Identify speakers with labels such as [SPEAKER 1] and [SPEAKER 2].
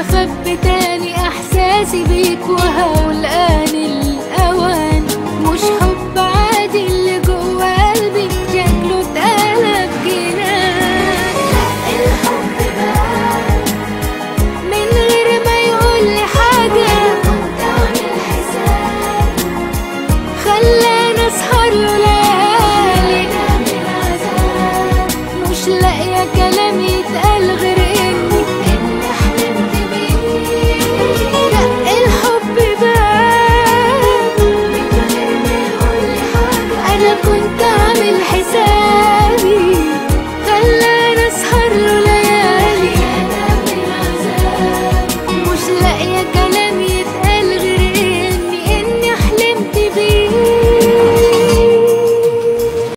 [SPEAKER 1] اخبي تاني احساسي بيك وهقول ان الاوان مش حب عادي اللي جوا قلبي شكله اتقلب جنان الحب بقى من غير ما يقول لي حاجه كنت عامل حساب خلاني اسهر له ليالي مش لاقيه كلام يتقال غير اني اني حلمت بيه دق الحب باب من غير ما يقول لي حاجه انا كنت عامل حساب